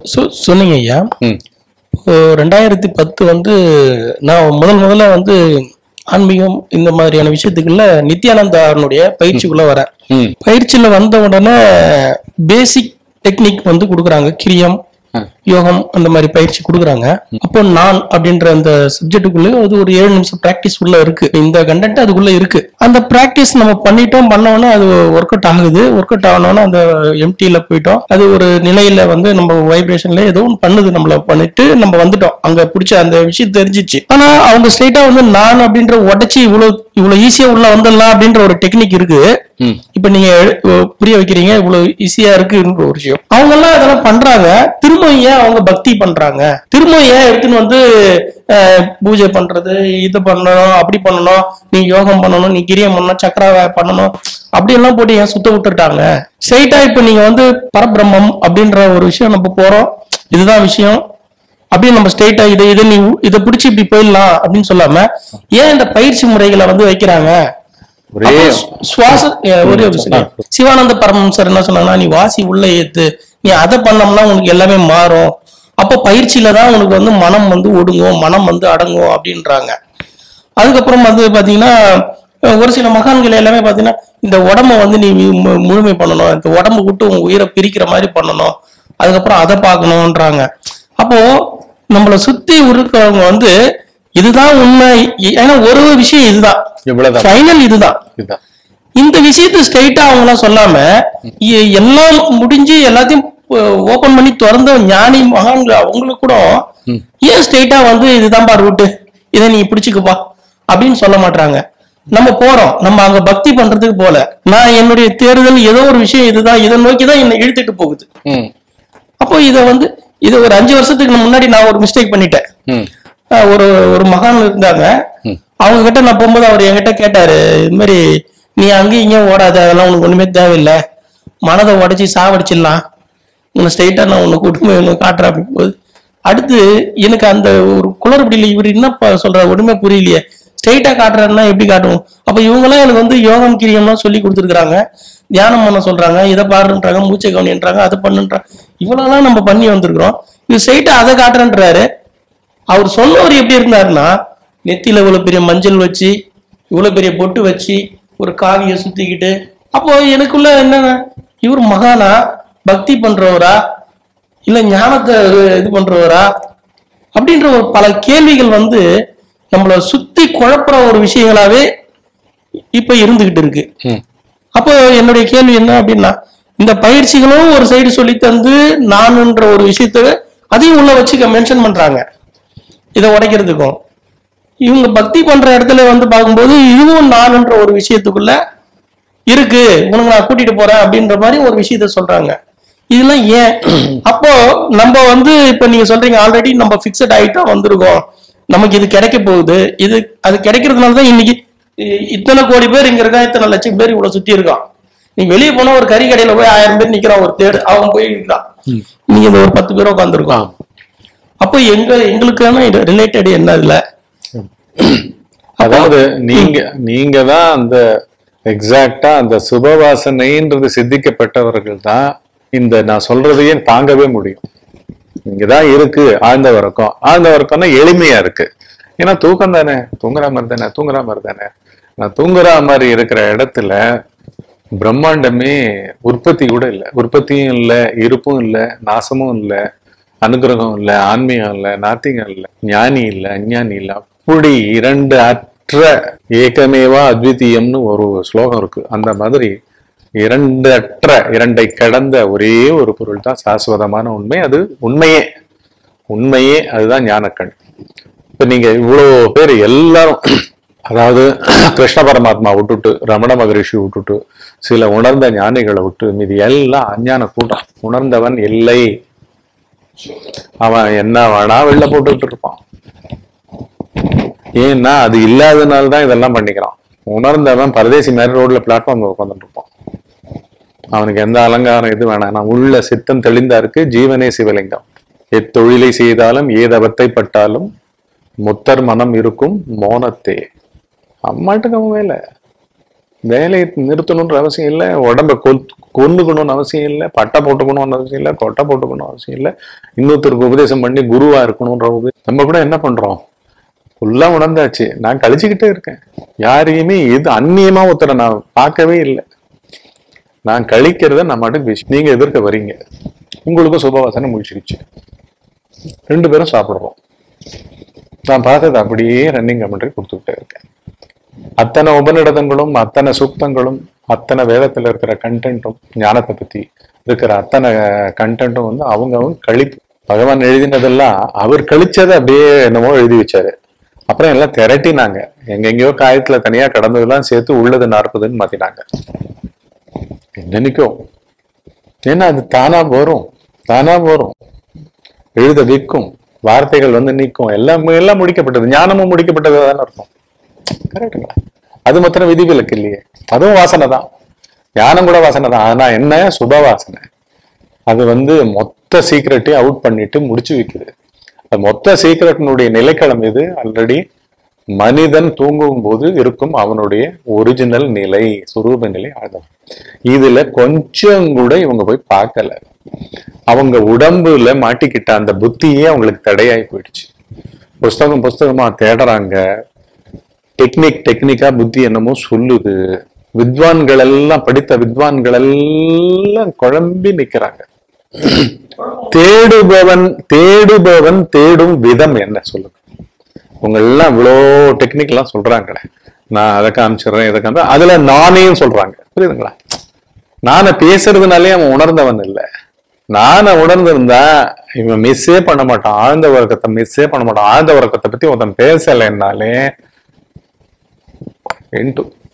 சொ- சொன்னீங்க ஐயா ம் இப்போ ரெண்டாயிரத்தி பத்து வந்து நான் முதல் முதல்ல வந்து ஆன்மீகம் இந்த மாதிரியான விஷயத்துக்குள்ள நித்யானந்தானுடைய பயிற்சிக்குள்ள வரேன் ம் பயிற்சியில வந்த உடனே பேசிக் டெக்னிக் வந்து கொடுக்குறாங்க கிரியம் ஆ. யோகம் அந்த மாதிரி பயிற்சி கொடுக்குறாங்க அப்போ நான் அப்படின்ற அந்த சப்ஜெக்ட்டுக்குள்ள அது ஒரு ஏழு நிமிஷம் பிராக்டிஸ் உள்ள இருக்கு இந்த கண்டென்ட் அதுக்குள்ள இருக்கு அந்த பிராக்டிஸ் நம்ம பண்ணிட்டோம் பண்ணோன்னா அது ஒர்க் அவுட் ஆகுது ஒர்க் அவுட் ஆகணும்னா அந்த எம்டில போயிட்டோம் அது ஒரு நிலையில வந்து நம்ம வைப்ரேஷன்ல ஏதோ ஒன்று பண்ணுது நம்மள பண்ணிட்டு நம்ம வந்துட்டோம் அங்க பிடிச்ச அந்த விஷயம் தெரிஞ்சிச்சு ஆனா அவங்க ஸ்ட்ரைட்டா வந்து நான் அப்படின்ற உடச்சி இவ்வளவு இவ்வளவு ஈஸியா உள்ள வந்துடலாம் அப்படின்ற ஒரு டெக்னிக் இருக்கு ம் இப்ப நீங்க எழு- அஹ் புரிய வைக்கிறீங்க இவ்வளவு ஈஸியா இருக்குன்ற ஒரு விஷயம் அவங்க எல்லாம் இதெல்லாம் பண்றாங்க திரும்ப ஏன் அவங்க பக்தி பண்றாங்க திரும்ப ஏன் எடுத்துன்னு வந்து அஹ், பூஜை பண்றது இது பண்ணணும் அப்படி பண்ணணும் நீ யோகம் பண்ணணும் நீ கிரியம் பண்ணணும் சக்கரா பண்ணணும் அப்படி எல்லாம் போட்டு ஏன் சுத்த விட்டுட்டாங்க ஸ்ட்ரைட்டா இப்ப நீங்க வந்து பரபிரம்மம் அப்படின்ற ஒரு விஷயம் நம்ம போறோம் இதுதான் விஷயம் அப்படியே நம்ம ஸ்ட்ரைட்டா இதை இதை நீ இதை பிடிச்சி இப்படி போயிடலாம் அப்படின்னு சொல்லாம ஏன் இந்த பயிற்சி முறைகளை வந்து வைக்கிறாங்க ஒரே அப்போ சு- சுவாச அஹ் ஒரே ஒரு second. சிவானந்த பரமஹம்சர் என்ன சொன்னாங்கன்னா நீ வாசி உள்ள ஏத்து நீ அதை பண்ணோம்னா உனக்கு எல்லாமே மாறும் அப்போ பயிற்சியில தான் உனக்கு வந்து மனம் வந்து ஒடுங்கும் மனம் வந்து அடங்கும் அப்படின்றாங்க அதுக்கப்புறம் வந்து பாத்தீங்கன்னா அஹ் ஒரு சில மகான்கள் எல்லாமே பாத்தீங்கன்னா இந்த உடம்ப வந்து நீ மு- முழுமை பண்ணணும் இந்த உடம்பு விட்டு உன் உயிரை பிரிக்கிற மாதிரி பண்ணணும் அதுக்கப்புறம் அதை பார்க்கணுன்றாங்க அப்போ நம்மளை சுத்தி இருக்கிறவங்க வந்து இதுதான் உண்மை ஏன்னா ஒரு விஷயம் இதுதான் இவ்வளவுதான் ஃபைனல் இதுதான் இதுதான் இந்த விஷயத்தை ஸ்ட்ரைட்டா அவங்களாம் சொல்லாம எ- எல்லாம் முடிஞ்சு எல்லாத்தையும் ஓபன் பண்ணி திறந்த ஞானி மகான்கள் அவங்களுக்கு கூட ம். ஏன் ஸ்ட்ரைட்டா வந்து இதுதான்பா ரூட்டு இதை நீ பிடிச்சுக்குப்பா அப்படின்னு சொல்ல மாட்டாங்க நம்ம போறோம் நம்ம அங்க பக்தி பண்றதுக்கு போல நான் என்னுடைய தேர்தல் ஏதோ ஒரு விஷயம் இதுதான் இதை நோக்கி தான் என்னை இழுத்துட்டு போகுது ம் அப்போ இதை வந்து இது ஒரு அஞ்சு வருஷத்துக்கு முன்னாடி நான் ஒரு மிஸ்டேக் பண்ணிட்டேன் ம் அஹ் ஒரு ஒரு மகான் இருந்தாங்க ம். அவங்க கிட்ட நான் போகும்போது அவர் என்கிட்ட கேட்டாரு இது மாதிரி நீ அங்கேயும் இங்கேயும் ஓடாத அதெல்லாம் உனக்கு ஒண்ணுமே தேவையில்லை மனதை உடைச்சி சாவடிச்சிடலாம் உன்னை ஸ்ட்ரைட்டா நான் உன்னை கூட்டு போய் உனக்கு காட்டுறேன் அப்படின் போது அடுத்து எனக்கு அந்த ஒரு குளறுபடியில் இவர் என்ன ப- சொல்றாரு ஒண்ணுமே புரியலையே ஸ்ட்ரைட்டா காட்டுறாருன்னா எப்படி காட்டுவோம் அப்ப இவங்கெல்லாம் எனக்கு வந்து யோகம் கிரியம்லாம் சொல்லி கொடுத்துருக்காங்க தியானம் பண்ண சொல்றாங்க இதை பாருன்றாங்க மூச்சை கவனின்றாங்க அதை பண்ணுன்றாங்க இவ்வளவுலாம் நம்ம பண்ணி வந்திருக்கிறோம் இது ஸ்ட்ரைட்டா அதை காட்டுறேன்றாரு அவர் சொன்னவர் எப்படி இருந்தாருன்னா நெத்தியில இவ்வளவு பெரிய மஞ்சள் வச்சு இவ்வளவு பெரிய பொட்டு வச்சு ஒரு காவியை சுத்திக்கிட்டு அப்போ எனக்குள்ள என்னன்னா இவர் மகானா பக்தி பண்றவரா இல்ல ஞானத்தை இது பண்றவரா அப்படின்ற ஒரு பல கேள்விகள் வந்து நம்மள சுத்தி குழப்புற ஒரு விஷயங்களாவே இப்ப இருந்துகிட்டு இருக்கு ம் அப்போ என்னுடைய கேள்வி என்ன அப்படின்னா இந்த பயிற்சிகளும் ஒரு சைடு சொல்லி தந்து நானுன்ற ஒரு விஷயத்த அதையும் உள்ள வச்சு மென்ஷன் பண்றாங்க இதை உடைக்கிறதுக்கும் இவங்க பக்தி பண்ற இடத்துல வந்து பார்க்கும்போது இதுவும் நானுன்ற ஒரு விஷயத்துக்குள்ள இருக்கு உனக்கு நான் கூட்டிட்டு போறேன் அப்படின்ற மாதிரி ஒரு விஷயத்த சொல்றாங்க இதெல்லாம் ஏன் அப்போ நம்ம வந்து இப்ப நீங்க சொல்றீங்க ஆல்ரெடி நம்ம பிக்சட் ஆயிட்டோம் வந்திருக்கோம் நமக்கு இது கிடைக்க போகுது இது அது கிடைக்கிறதுனால தான் இன்னைக்கு இ- இத்தனை கோடி பேர் இங்க இருக்கான் இத்தனை லட்சம் பேர் இவ்வளவு சுத்தி இருக்கான் நீ வெளியே போனா ஒரு கறி கடையில போய் ஆயிரம் பேர் நிக்கிறான் ஒரு தேடு அவன் போய் நிக்கிறான் நீங்க இந்த ஒரு பத்து பேர் உட்காந்துருக்கான் அப்போ எங்க எங்களுக்கான ரிலேட்டட் என்ன இதுல அதாவது நீங்க நீங்க தான் அந்த எக்ஸாக்டா அந்த சுபவாசனைன்றது சித்திக்கப்பட்டவர்கள் தான் இந்த நான் சொல்றதையே தாங்கவே முடியும் இங்கதான் இருக்கு ஆழ்ந்த உறக்கம் ஆழ்ந்த உறக்கம்னா எளிமையா இருக்கு ஏன்னா தூக்கம் தானே தூங்குற மாதிரி தானே தூங்குற மாதிரி தானே நான் தூங்குற மாதிரி இருக்கிற இடத்துல பிரம்மாண்டமே உற்பத்தி கூட இல்லை உற்பத்தியும் இல்லை இருப்பும் இல்லை நாசமும் இல்லை அனுகிரகம் இல்லை ஆன்மீகம் இல்லை நாத்திகம் இல்லை ஞானி இல்லை அஞ்ஞானி இல்லை அப்படி இரண்டு அற்ற ஏகமேவா அத்விதீயம்னு ஒரு ஸ்லோகம் இருக்கு அந்த மாதிரி இரண்டு அற்ற இரண்டை கடந்த ஒரே ஒரு பொருள் தான் சாஸ்வதமான உண்மை அது உண்மையே உண்மையே அதுதான் ஞானக்கண் இப்ப நீங்க இவ்வளவு பேர் எல்லாரும் அதாவது கிருஷ்ண பரமாத்மா விட்டுட்டு ரமண மகரிஷி விட்டுட்டு சில உணர்ந்த ஞானிகளை விட்டு மீதி எல்லாம் அஞ்ஞான கூட்டம் உணர்ந்தவன் இல்லை அவன் என்ன வேணா வெளில போட்டுக்கிட்டு இருப்பான் ஏன்னா அது இல்லாதனால தான் இதெல்லாம் பண்ணிக்கிறான் உணர்ந்தவன் பரதேசி மாதிரி ரோட்ல பிளாட்ஃபார்ம்ல உட்காந்துட்டு இருப்பான் அவனுக்கு எந்த அலங்காரம் இது வேணாம் நான் உள்ள சித்தம் தெளிந்தாருக்கு ஜீவனே சிவலிங்கம் எத்தொழிலை செய்தாலும் ஏதவத்தை பட்டாலும் முத்தர் மனம் இருக்கும் மோனத்தே அம்மாட்டுக்கு அவன் வேலை வேலையை நிறுத்தணுன்ற அவசியம் இல்லை உடம்ப கொல் கொண்டுக்கணும்னு அவசியம் இல்லை பட்டை போட்டுக்கணும்னு அவசியம் இல்லை கொட்டை போட்டுக்கணும் அவசியம் இல்லை இன்னொருத்தருக்கு உபதேசம் பண்ணி குருவா இருக்கணும்ன்ற உபதே நம்ம கூட என்ன பண்றோம் ஃபுல்லா உணர்ந்தாச்சு நான் கழிச்சுக்கிட்டே இருக்கேன் யாரையுமே எது அந்நியமா ஒருத்தரை நான் பார்க்கவே இல்லை நான் கழிக்கிறத நான் மட்டும் பேசி நீங்க எதிர்க்க வர்றீங்க உங்களுக்கும் சுபவாசனை முடிச்சிருச்சு ரெண்டு பேரும் சாப்பிடுறோம் நான் பார்த்தது அப்படியே ரன்னிங் கமெண்ட்ரி கொடுத்துக்கிட்டே இருக்கேன் அத்தனை உபநிடதங்களும் அத்தனை சூக்தங்களும் அத்தனை வேதத்துல இருக்கிற கண்டென்ட்டும் ஞானத்தை பத்தி இருக்கிற அத்தனை கண்டென்ட்டும் வந்து அவங்க அவங்க கழிப்பு பகவான் எழுதினதெல்லாம் அவர் கழிச்சதை அப்படியே என்னமோ எழுதி வச்சாரு அப்புறம் எல்லாம் திரட்டினாங்க எங்கெங்கயோ காயத்துல தனியா கடந்ததெல்லாம் சேர்த்து உள்ளது நாற்பதுன்னு மாத்தினாங்க என்னன்னைக்கும் ஏன்னா அது தானா வரும் தானா வரும் எழுத விற்கும் வார்த்தைகள் வந்து நிற்கும் எல்லாம் எல்லாம் முடிக்கப்பட்டது ஞானமும் முடிக்கப்பட்டது தானே இருக்கும் கரெக்டுங்களா அது மாத்திரம் விதிவிலக்கு இல்லையே அதுவும் வாசனை தான் ஞானம் கூட வாசனை தான் ஆனா என்ன சுப வாசனை அது வந்து மொத்த சீக்கிரட்டையும் அவுட் பண்ணிட்டு முடிச்சு வைக்குது அது மொத்த சீக்கிரட்டினுடைய நிலைக்களம் இது ஆல்ரெடி மனிதன் தூங்கும் போது இருக்கும் அவனுடைய ஒரிஜினல் நிலை சுரூப நிலை ஆழ்ந்தம் இதுல கொஞ்சம் கூட இவங்க போய் பார்க்கல அவங்க உடம்புல மாட்டிக்கிட்ட அந்த புத்தியே அவங்களுக்கு தடையாகி போயிடுச்சு புஸ்தகம் புஸ்தகமா தேடுறாங்க டெக்னிக் டெக்னிக்கா புத்தி என்னமோ சொல்லுது வித்வான்கள் எல்லாம் படித்த வித்வான்கள் எல்லாம் குழம்பி நிக்கிறாங்க தேடுபவன் தேடுபவன் தேடும் விதம் என்ன சொல்லுங்க உங்க எல்லாம் இவ்வளோ டெக்னிக் எல்லாம் சொல்றாங்களே நான் அதை காமிச்சிடுறேன் இதை காமிச்சேன் அதுல நானேயும் சொல்றாங்க புரியுதுங்களா நானை பேசுறதுனாலே அவன் உணர்ந்தவன் இல்லை நானை உணர்ந்திருந்தா இவன் மிஸ்ஸே பண்ண மாட்டான் ஆழ்ந்த உறக்கத்தை மிஸ்ஸே பண்ண மாட்டான் ஆழ்ந்த உறக்கத்தை பத்தி ஒருத்தன் பேசலைன்னாலே இன்ட்டு